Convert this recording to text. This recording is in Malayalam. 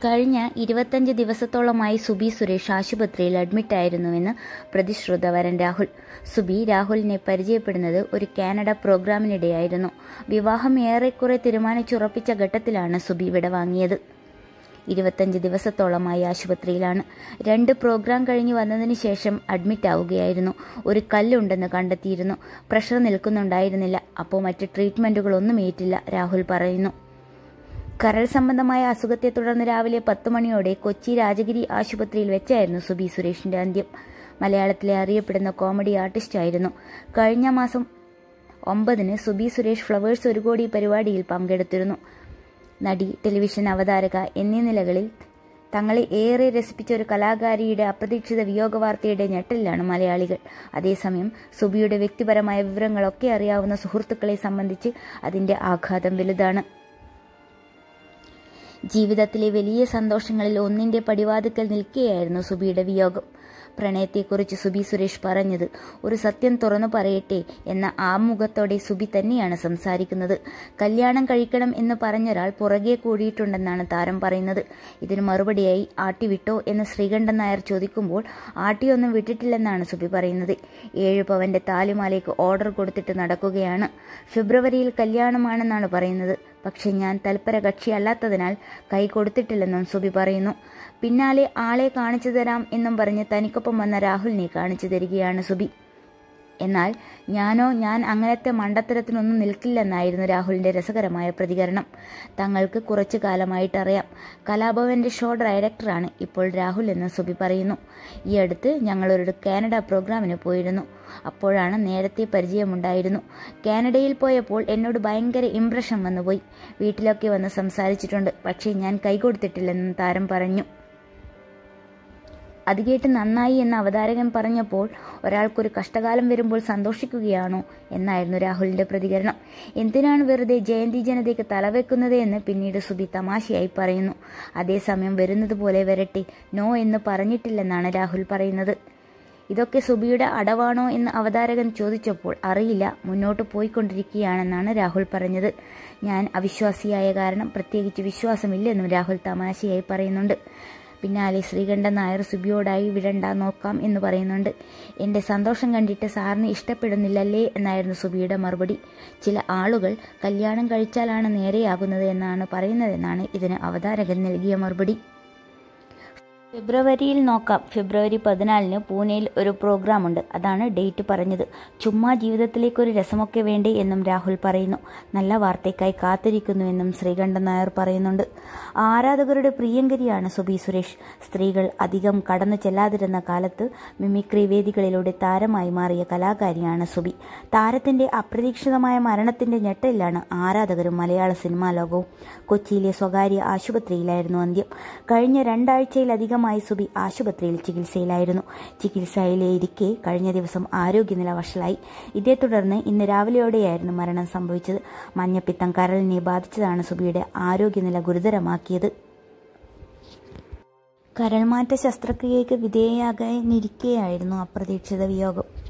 കഴിഞ്ഞ ഇരുപത്തഞ്ച് ദിവസത്തോളമായി സുബി സുരേഷ് ആശുപത്രിയിൽ അഡ്മിറ്റായിരുന്നുവെന്ന് പ്രതിശ്രുത വരൻ രാഹുൽ സുബി രാഹുലിനെ പരിചയപ്പെടുന്നത് ഒരു കാനഡ പ്രോഗ്രാമിനിടെയായിരുന്നു വിവാഹം ഏറെക്കുറെ തീരുമാനിച്ചുറപ്പിച്ച ഘട്ടത്തിലാണ് സുബി വിടവാങ്ങിയത് ഇരുപത്തഞ്ച് ദിവസത്തോളമായി ആശുപത്രിയിലാണ് രണ്ട് പ്രോഗ്രാം കഴിഞ്ഞ് വന്നതിന് ശേഷം അഡ്മിറ്റ് ആവുകയായിരുന്നു ഒരു കല്ലുണ്ടെന്ന് കണ്ടെത്തിയിരുന്നു പ്രഷർ നിൽക്കുന്നുണ്ടായിരുന്നില്ല അപ്പോൾ മറ്റ് ട്രീറ്റ്മെൻറ്റുകളൊന്നും ഏറ്റില്ല രാഹുൽ പറയുന്നു കരൾ സംബന്ധമായ അസുഖത്തെ തുടർന്ന് രാവിലെ പത്ത് മണിയോടെ കൊച്ചി രാജഗിരി ആശുപത്രിയിൽ വെച്ചായിരുന്നു സുബി സുരേഷിന്റെ അന്ത്യം മലയാളത്തിലെ അറിയപ്പെടുന്ന കോമഡി ആർട്ടിസ്റ്റ് ആയിരുന്നു കഴിഞ്ഞ മാസം ഒമ്പതിന് സുബി സുരേഷ് ഫ്ലവേഴ്സ് ഒരു കോടി പരിപാടിയിൽ പങ്കെടുത്തിരുന്നു നടി ടെലിവിഷൻ അവതാരക എന്നീ നിലകളിൽ തങ്ങളെ ഏറെ രസിപ്പിച്ച ഒരു കലാകാരിയുടെ അപ്രതീക്ഷിത വിയോഗ വാർത്തയുടെ ഞെട്ടലിലാണ് മലയാളികൾ അതേസമയം സുബിയുടെ വ്യക്തിപരമായ വിവരങ്ങളൊക്കെ അറിയാവുന്ന സുഹൃത്തുക്കളെ സംബന്ധിച്ച് അതിന്റെ ആഘാതം വലുതാണ് ജീവിതത്തിലെ വലിയ സന്തോഷങ്ങളിൽ ഒന്നിന്റെ പടിവാതിക്കൽ നിൽക്കുകയായിരുന്നു സുബിയുടെ വിയോഗം പ്രണയത്തെക്കുറിച്ച് സുബി സുരേഷ് പറഞ്ഞത് ഒരു സത്യം തുറന്നു പറയട്ടെ എന്ന ആമുഖത്തോടെ സുബി തന്നെയാണ് സംസാരിക്കുന്നത് കല്യാണം കഴിക്കണം എന്ന് പറഞ്ഞൊരാൾ പുറകെ കൂടിയിട്ടുണ്ടെന്നാണ് താരം പറയുന്നത് ഇതിന് മറുപടിയായി ആട്ടി വിട്ടോ എന്ന് ശ്രീകണ്ഠൻ നായർ ചോദിക്കുമ്പോൾ ആട്ടിയൊന്നും വിട്ടിട്ടില്ലെന്നാണ് സുബി പറയുന്നത് ഏഴ് പവന്റെ താലിമാലയ്ക്ക് ഓർഡർ കൊടുത്തിട്ട് നടക്കുകയാണ് ഫെബ്രുവരിയിൽ കല്യാണമാണെന്നാണ് പറയുന്നത് പക്ഷെ ഞാൻ തൽപര കക്ഷിയല്ലാത്തതിനാൽ കൈ കൊടുത്തിട്ടില്ലെന്നും സുബി പറയുന്നു പിന്നാലെ ആളെ കാണിച്ചു തരാം എന്നും പറഞ്ഞ് തനിക്കൊപ്പം വന്ന രാഹുലിനെ കാണിച്ചു തരികയാണ് സുബി എന്നാൽ ഞാനോ ഞാൻ അങ്ങനത്തെ മണ്ടത്തരത്തിനൊന്നും നിൽക്കില്ലെന്നായിരുന്നു രാഹുലിന്റെ രസകരമായ പ്രതികരണം തങ്ങൾക്ക് കുറച്ചു കാലമായിട്ടറിയാം കലാഭവന്റെ ഷോ ഡയറക്ടറാണ് ഇപ്പോൾ രാഹുൽ എന്ന് സുബി പറയുന്നു ഈ അടുത്ത് ഞങ്ങളൊരു കാനഡ പ്രോഗ്രാമിന് പോയിരുന്നു അപ്പോഴാണ് നേരത്തെ പരിചയമുണ്ടായിരുന്നു കാനഡയിൽ പോയപ്പോൾ എന്നോട് ഭയങ്കര ഇംപ്രഷൻ വന്നുപോയി വീട്ടിലൊക്കെ വന്ന് സംസാരിച്ചിട്ടുണ്ട് പക്ഷേ ഞാൻ കൈകൊടുത്തിട്ടില്ലെന്നും താരം പറഞ്ഞു അത് കേട്ട് നന്നായി എന്ന് അവതാരകൻ പറഞ്ഞപ്പോൾ ഒരാൾക്കൊരു കഷ്ടകാലം വരുമ്പോൾ സന്തോഷിക്കുകയാണോ എന്നായിരുന്നു രാഹുലിന്റെ പ്രതികരണം എന്തിനാണ് വെറുതെ ജയന്തി ജനതയ്ക്ക് തലവെക്കുന്നത് എന്ന് പിന്നീട് സുബി തമാശയായി പറയുന്നു അതേസമയം വരുന്നത് പോലെ വരട്ടെ നോ എന്ന് പറഞ്ഞിട്ടില്ലെന്നാണ് രാഹുൽ പറയുന്നത് ഇതൊക്കെ സുബിയുടെ അടവാണോ എന്ന് അവതാരകൻ ചോദിച്ചപ്പോൾ അറിയില്ല മുന്നോട്ട് പോയിക്കൊണ്ടിരിക്കുകയാണെന്നാണ് രാഹുൽ പറഞ്ഞത് ഞാൻ അവിശ്വാസിയായ കാരണം പ്രത്യേകിച്ച് വിശ്വാസമില്ലെന്നും രാഹുൽ തമാശയായി പറയുന്നുണ്ട് പിന്നാലെ ശ്രീകണ്ഠൻ നായർ സുബിയോടായി വിടണ്ട നോക്കാം എന്ന് പറയുന്നുണ്ട് എൻ്റെ സന്തോഷം കണ്ടിട്ട് സാറിന് ഇഷ്ടപ്പെടുന്നില്ലല്ലേ എന്നായിരുന്നു സുബിയുടെ മറുപടി ചില ആളുകൾ കല്യാണം കഴിച്ചാലാണ് നേരെയാകുന്നത് എന്നാണ് പറയുന്നതെന്നാണ് ഇതിന് അവതാരകൻ നൽകിയ മറുപടി ഫെബ്രുവരിയിൽ നോക്കാം ഫെബ്രുവരി പതിനാലിന് പൂനെയിൽ ഒരു പ്രോഗ്രാം ഉണ്ട് അതാണ് ഡേറ്റ് പറഞ്ഞത് ചുമ്മാ ജീവിതത്തിലേക്ക് ഒരു രസമൊക്കെ വേണ്ടേ എന്നും രാഹുൽ പറയുന്നു നല്ല വാർത്തയ്ക്കായി കാത്തിരിക്കുന്നുവെന്നും ശ്രീകണ്ഠൻ നായർ പറയുന്നുണ്ട് ആരാധകരുടെ പ്രിയങ്കരിയാണ് സുബി സുരേഷ് സ്ത്രീകൾ അധികം കടന്നു ചെല്ലാതിരുന്ന കാലത്ത് മിമിക്രി വേദികളിലൂടെ താരമായി മാറിയ കലാകാരിയാണ് സുബി താരത്തിന്റെ അപ്രതീക്ഷിതമായ മരണത്തിന്റെ ഞെട്ടലിലാണ് ആരാധകരും മലയാള സിനിമാ ലോകവും കൊച്ചിയിലെ സ്വകാര്യ ആശുപത്രിയിലായിരുന്നു അന്ത്യം കഴിഞ്ഞ രണ്ടാഴ്ചയിലധികം ഭാഗമായി സുബി ആശുപത്രിയിൽ ചികിത്സയിലായിരുന്നു ചികിത്സയിലിരിക്കെ കഴിഞ്ഞ ദിവസം ആരോഗ്യനില വഷളായി ഇതേ തുടർന്ന് ഇന്ന് രാവിലെയോടെയായിരുന്നു മരണം സംഭവിച്ചത് മഞ്ഞപ്പിത്തം കരളിനെ ബാധിച്ചതാണ് സുബിയുടെ ആരോഗ്യനില ഗുരുതരമാക്കിയത് കരൾമാറ്റ ശസ്ത്രക്രിയയ്ക്ക് വിധേയയാകാനിരിക്കെയായിരുന്നു അപ്രതീക്ഷിത വിയോഗം